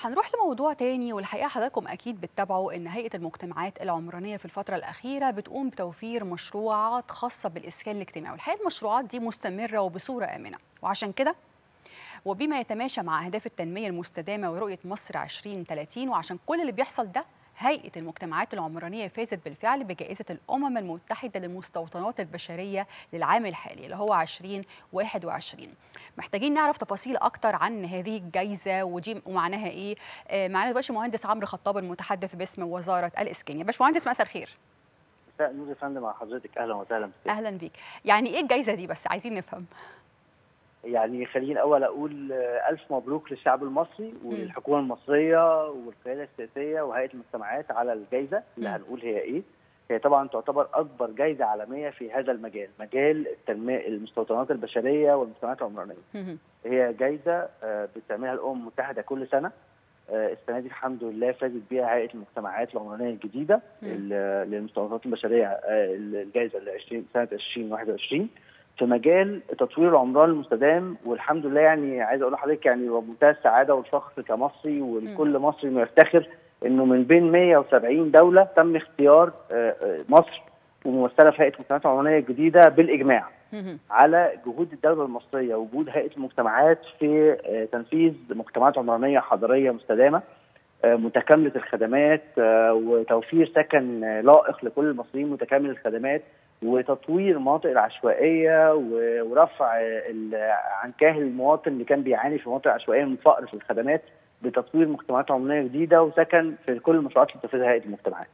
هنروح لموضوع تاني والحقيقه حضراتكم اكيد بتتابعوا ان هيئه المجتمعات العمرانيه في الفتره الاخيره بتقوم بتوفير مشروعات خاصه بالاسكان الاجتماعي والحقيقه المشروعات دي مستمره وبصوره امنه وعشان كده وبما يتماشى مع اهداف التنميه المستدامه ورؤيه مصر 2030 وعشان كل اللي بيحصل ده هيئة المجتمعات العمرانية فازت بالفعل بجائزة الأمم المتحدة للمستوطنات البشرية للعام الحالي اللي هو 2021 محتاجين نعرف تفاصيل أكتر عن هذه الجائزة ودي ومعناها إيه آه معانا دلوقتي مهندس عمرو خطاب المتحدث باسم وزارة الإسكان يا باشمهندس مساء الخير مساء النور يا فندم مع حضرتك أهلا وسهلا بك أهلا بيك يعني إيه الجائزة دي بس عايزين نفهم يعني خليني الاول اقول الف مبروك للشعب المصري والحكومه المصريه والقياده السياسيه وهيئه المجتمعات على الجائزه اللي هنقول هي ايه هي طبعا تعتبر اكبر جائزه عالميه في هذا المجال مجال التنميه المستوطنات البشريه والمجتمعات العمرانيه هي جائزه بتعملها الامم المتحده كل سنه السنه دي الحمد لله فازت بيها هيئه المجتمعات العمرانيه الجديده للمستوطنات البشريه الجائزه ل 20 سنه 2021 في مجال تطوير العمران المستدام والحمد لله يعني عايز اقول لحضرتك يعني بمنتهى السعاده والفخر كمصري ولكل مصري انه يفتخر انه من بين 170 دوله تم اختيار مصر وممثله في هيئه المجتمعات العمرانيه الجديده بالاجماع على جهود الدوله المصريه وجود هيئه المجتمعات في تنفيذ مجتمعات عمرانيه حضريه مستدامه متكامله الخدمات وتوفير سكن لائق لكل المصريين متكامل الخدمات وتطوير المناطق العشوائيه ورفع عنكاه المواطن اللي كان بيعاني في المناطق العشوائيه من فقر في الخدمات بتطوير مجتمعات عمرانيه جديده وسكن في كل المشروعات اللي بتنفذها هيئه المجتمعات.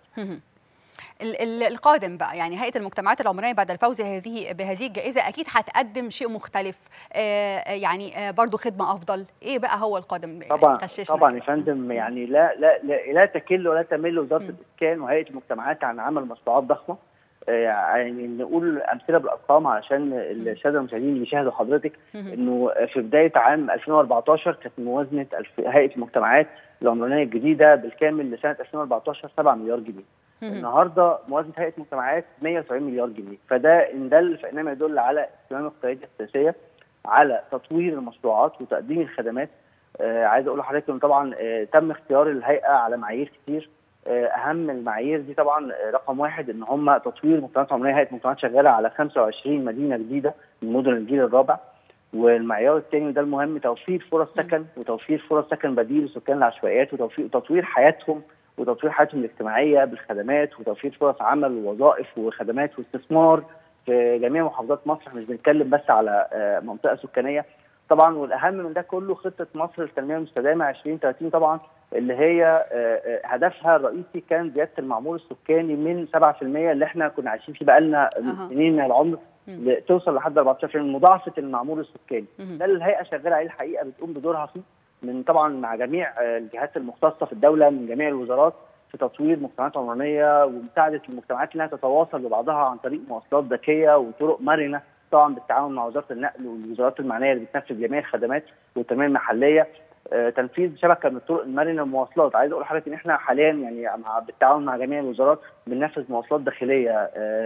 القادم بقى يعني هيئه المجتمعات العمرانيه بعد الفوز هذه بهذه الجائزه اكيد هتقدم شيء مختلف آه يعني آه برضه خدمه افضل ايه بقى هو القادم طبعا طبعا يا فندم يعني لا لا لا, لا تكل ولا تمل وزاره الاسكان وهيئه المجتمعات عن عمل مشروعات ضخمه يعني نقول امثله بالارقام علشان الساده المشاهدين اللي بيشاهدوا حضرتك انه في بدايه عام 2014 كانت موازنه هيئه المجتمعات العمرانيه الجديده بالكامل لسنه 2014 7 مليار جنيه. النهارده موازنه هيئه المجتمعات 170 مليار جنيه فده ان دل فانما يدل على اهتمام القياده السياسيه على تطوير المشروعات وتقديم الخدمات آه عايز اقول لحضرتك انه طبعا آه تم اختيار الهيئه على معايير كتير اهم المعايير دي طبعا رقم واحد ان هم تطوير مجتمعات عمرانيه هيئه مجتمعات شغاله على 25 مدينه جديده من مدن الجيل الرابع والمعيار الثاني وده المهم توفير فرص سكن وتوفير فرص سكن بديل لسكان العشوائيات وتوفير تطوير حياتهم وتطوير حياتهم الاجتماعيه بالخدمات وتوفير فرص عمل ووظائف وخدمات واستثمار في جميع محافظات مصر احنا مش بنتكلم بس على منطقه سكانيه طبعا والاهم من ده كله خطه مصر للتنميه المستدامه 2030 طبعا اللي هي هدفها الرئيسي كان زياده المعمول السكاني من 7% اللي احنا كنا عايشين فيه بقالنا سنين من العمر توصل لحد 14% مضاعفه المعمول السكاني ده اللي الهيئه شغاله عليه الحقيقه بتقوم بدورها فيه من طبعا مع جميع الجهات المختصه في الدوله من جميع الوزارات في تطوير مجتمعات عمرانيه ومساعده المجتمعات انها تتواصل ببعضها عن طريق مواصلات ذكيه وطرق مرنه طبعا بالتعاون مع وزاره النقل والوزارات المعنيه اللي بتنفذ جميع الخدمات والتنميه المحليه تنفيذ شبكه من الطرق المرنه والمواصلات عايز اقول لحضرتك ان احنا حاليا يعني مع بالتعاون مع جميع الوزارات بننفذ مواصلات داخليه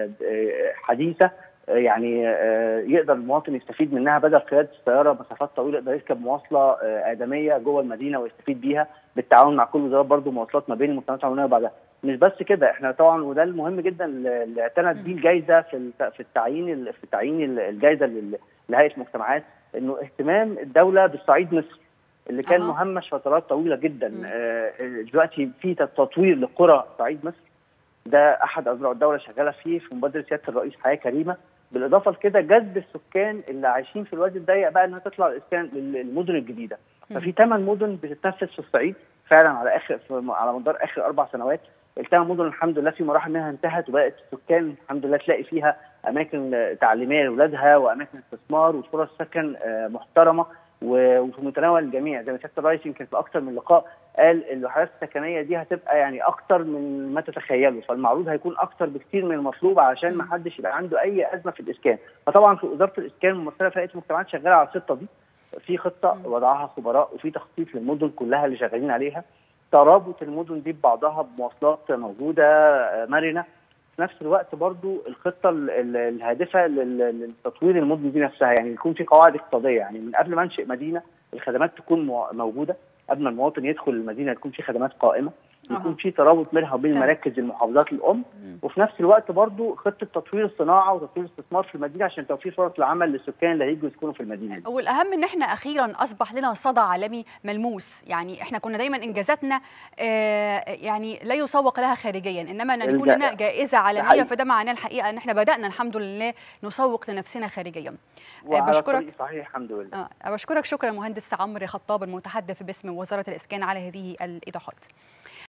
حديثه يعني يقدر المواطن يستفيد منها بدل قياده السياره مسافات طويله يقدر يركب مواصله ادميه جوه المدينه ويستفيد بيها بالتعاون مع كل وزارات برضه مواصلات ما بين المجتمعات العمرانيه وبعدها مش بس كده احنا طبعا وده المهم جدا اللي اعتنت بيه الجائزه في في التعيين في تعيين الجائزه لهيئه المجتمعات انه اهتمام الدوله بالصعيد مصر اللي كان أه. مهمش فترات طويله جدا آه دلوقتي في تطوير لقرى صعيد مصر ده احد اذرع الدوله شغاله فيه في مبادره سياده الرئيس حياه كريمه بالاضافه لكده جذب السكان اللي عايشين في الوادي الضيق بقى انها تطلع الاسكان للمدن الجديده ففي ثمان مدن بتتنفذ في الصعيد فعلا على اخر على مدار اخر اربع سنوات الثمان مدن الحمد لله في مراحل منها انتهت وبقت السكان الحمد لله تلاقي فيها اماكن تعليميه لاولادها واماكن استثمار وفرص سكن محترمه وفي متناول الجميع زي ما سياده الرئيس يمكن في اكثر من لقاء قال الوحدات السكنيه دي هتبقى يعني اكتر من ما تتخيلوا فالمعروض هيكون اكتر بكتير من المطلوب عشان ما حدش يبقى عنده اي ازمه في الاسكان فطبعا في وزاره الاسكان ممثله في هيئه المجتمعات شغاله على الخطه دي في خطه وضعها خبراء وفي تخطيط للمدن كلها اللي شغالين عليها ترابط المدن دي ببعضها بمواصلات موجوده مرنه في نفس الوقت برضو الخطه الهادفه لتطوير المدن دي نفسها يعني يكون في قواعد اقتصاديه يعني من قبل ما انشئ مدينه الخدمات تكون موجوده قبل ما المواطن يدخل المدينه يكون في خدمات قائمه أها. يكون في ترابط بينها وبين تمام. مراكز المحافظات الام مم. وفي نفس الوقت برضو خطه تطوير الصناعه وتطوير الاستثمار في المدينه عشان توفير فرص العمل للسكان اللي هيجوا يسكنوا في المدينه دي. والاهم ان احنا اخيرا اصبح لنا صدى عالمي ملموس يعني احنا كنا دايما انجازاتنا آه، يعني لا يسوق لها خارجيا انما ان يكون الج- لنا جائزه عالميه حقيقي. فده معناه الحقيقه ان احنا بدانا الحمد لله نسوق لنفسنا خارجيا وعلى بشكرك. الطريق صحيح الحمد لله آه، بشكرك شكرا مهندس عمرو خطاب المتحدث باسم وزاره الاسكان على هذه الايضاحات